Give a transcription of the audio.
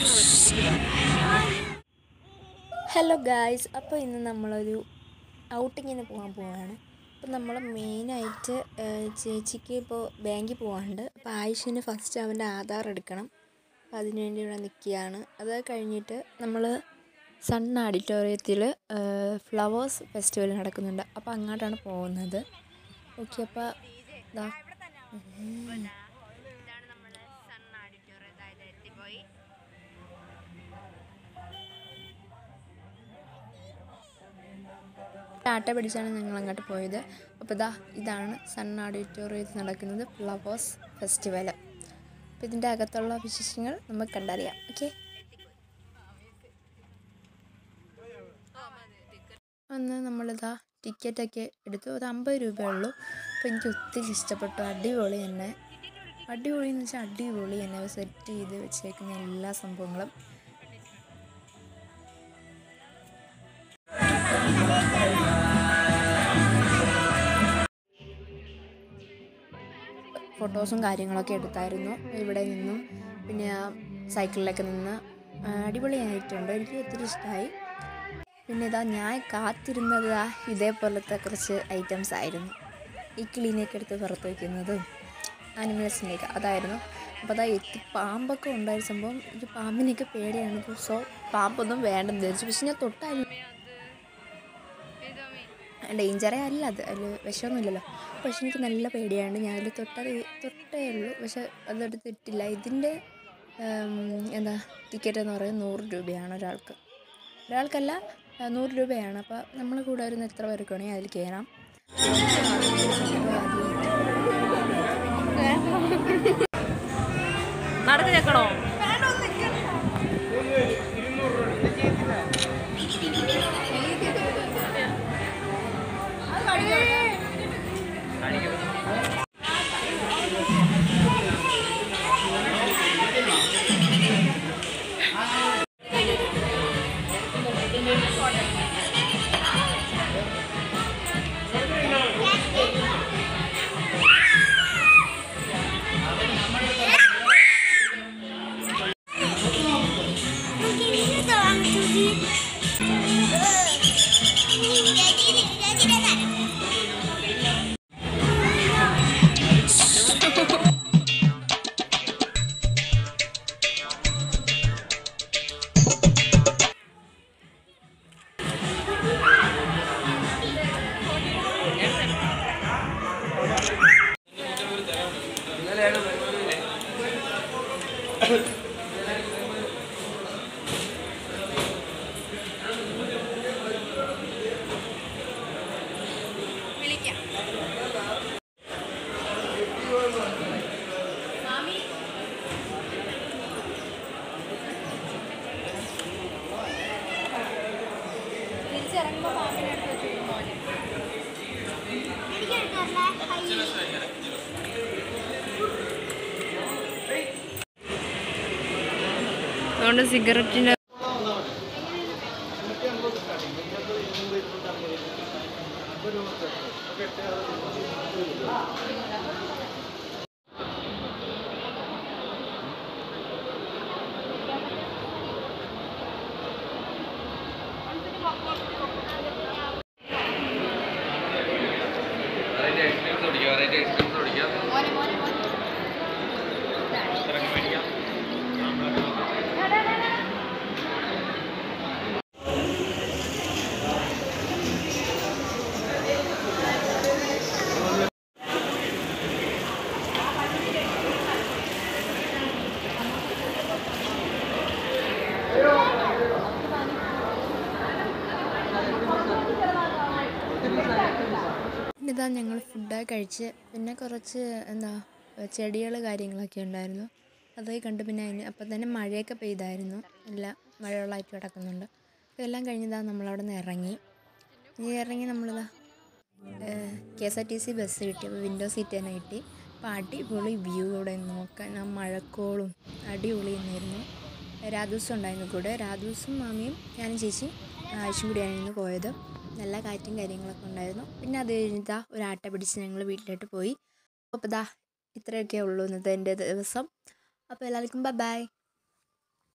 hello guys അപ്പോൾ ഇന്ന് നമ്മളൊരു ഔട്ടിങ്ങിന് പോകാൻ പോവാണ് അപ്പോൾ നമ്മൾ മെയിനായിട്ട് ചേച്ചിക്ക് ഇപ്പോൾ ബാങ്കിൽ പോകാനുണ്ട് അപ്പോൾ ആയുഷിന് ഫസ്റ്റ് അവൻ്റെ ആധാർ എടുക്കണം അപ്പോൾ അതിന് വേണ്ടി ഇവിടെ നിൽക്കുകയാണ് അത് കഴിഞ്ഞിട്ട് നമ്മൾ സൺ ഓഡിറ്റോറിയത്തിൽ ഫ്ലവേഴ്സ് ഫെസ്റ്റിവൽ നടക്കുന്നുണ്ട് അപ്പോൾ അങ്ങോട്ടാണ് പോകുന്നത് ഓക്കെ അപ്പോൾ ഇതാ ഇതാണ് നമ്മളെ സൺ ഓഡിറ്റോറിയം അതായത് എത്തിപ്പോയി ആട്ട പിടിച്ചാണ് ഞങ്ങൾ അങ്ങോട്ട് പോയത് അപ്പോൾ ഇതാ ഇതാണ് സൺ ഓഡിറ്റോറിയത്തിൽ നടക്കുന്നത് ഫ്ലവേഴ്സ് ഫെസ്റ്റിവൽ അപ്പോൾ ഇതിൻ്റെ അകത്തുള്ള വിശേഷങ്ങൾ നമുക്ക് കണ്ടറിയാം ഓക്കെ അന്ന് നമ്മളിതാ ടിക്കറ്റൊക്കെ എടുത്തു ഒരു അമ്പത് രൂപയേ ഉള്ളൂ അപ്പോൾ എനിക്ക് ഒത്തിരി ഇഷ്ടപ്പെട്ടു അടിപൊളി തന്നെ അടിപൊളി എന്ന് വെച്ചാൽ അടിപൊളി തന്നെ സെറ്റ് ചെയ്ത് വെച്ചേക്കുന്ന എല്ലാ സംഭവങ്ങളും ഫോട്ടോസും കാര്യങ്ങളൊക്കെ എടുത്തായിരുന്നു ഇവിടെ നിന്നും പിന്നെ ആ സൈക്കിളിലൊക്കെ നിന്ന് ആ, അടിപൊളിയായിട്ടുണ്ട് എനിക്ക് ഒത്തിരി ഇഷ്ടമായി പിന്നെ ഇതാ ഞാൻ കാത്തിരുന്നത് ആ ഇതേപോലത്തെ കുറച്ച് ഐറ്റംസ് ആയിരുന്നു ഈ കിളീനെയൊക്കെ എടുത്ത് പുറത്ത് വയ്ക്കുന്നതും ആനിമൽസിൻ്റെയൊക്കെ അതായിരുന്നു അപ്പോൾ അതാ എത്തി പാമ്പൊക്കെ ഉണ്ടായ സംഭവം എനിക്ക് പാമ്പിനെയൊക്കെ പേടിയാണ് സോ പാമ്പൊന്നും വേണ്ടെന്ന് വിചാരിച്ചു പക്ഷെ ഞാൻ തൊട്ടാലും ഡേഞ്ചറേ അല്ല അത് അതിൽ വിഷമൊന്നുമില്ലല്ലോ പക്ഷെ എനിക്ക് നല്ല പേടിയാണ് ഞാൻ അതിൽ തൊട്ടത് തൊട്ടേ ഉള്ളൂ പക്ഷെ അതെടുത്തിട്ടില്ല ഇതിൻ്റെ ഉം, എന്താ ടിക്കറ്റ് എന്ന് പറയുന്നത് നൂറ് രൂപയാണ് ഒരാൾക്ക് ഒരാൾക്കല്ല ആ, നൂറ് രൂപയാണ് അപ്പോൾ നമ്മൾ കൂടെ വരുന്ന എത്ര പേർക്ക് വേണമെങ്കിൽ അതിൽ കയറാം നടക്ക് ചെക്കണോ അതുകൊണ്ട് സിഗരറ്റിൻ്റെ വെറൈറ്റി ഐസ്ക്രീംസ് കുടിക്കാം വെറൈറ്റി ഐസ്ക്രീംസ് കുടിക്കാം ഇറങ്ങി മേടിക്കാം പിന്നെ ഇതാ ഞങ്ങൾ ഫുഡൊക്കെ കഴിച്ച് പിന്നെ കുറച്ച് എന്താ ചെടികൾ കാര്യങ്ങളൊക്കെ ഉണ്ടായിരുന്നു അതൊക്കെ കണ്ട് പിന്നെ അതിന് അപ്പം തന്നെ മഴയൊക്കെ പെയ്തായിരുന്നു എല്ലാം മഴവെള്ളമായിട്ട് കിടക്കുന്നുണ്ട് അപ്പോൾ എല്ലാം കഴിഞ്ഞതാ നമ്മളവിടെ നിന്ന് ഇറങ്ങി ഇനി ഇറങ്ങി നമ്മളിതാ K S R T C bus കിട്ടി അപ്പോൾ വിൻഡോ സീറ്റ് തന്നെ കിട്ടി അപ്പോൾ അടിപൊളി വ്യൂ ഇവിടെ നോക്കാൻ ആ മഴക്കോളും അടിപൊളി തന്നെയായിരുന്നു രാധൂസും ഉണ്ടായിരുന്നു കൂടെ രാധൂസും മാമിയും ഞാനും ചേച്ചിയും ആവശ്യം കൂടിയാണ് ഇന്ന് പോയത് നല്ല കാറ്റും കാര്യങ്ങളൊക്കെ ഉണ്ടായിരുന്നു പിന്നെ അത് കഴിഞ്ഞിട്ടാ ഒരു ആട്ട പിടിച്ച് ഞങ്ങൾ വീട്ടിലോട്ട് പോയി അപ്പോൾ ഇതാ ഇത്രയൊക്കെ ഉള്ളൂ ഇന്നത്തെ എൻ്റെ ദിവസം അപ്പോൾ എല്ലാവർക്കും ബൈ ബൈ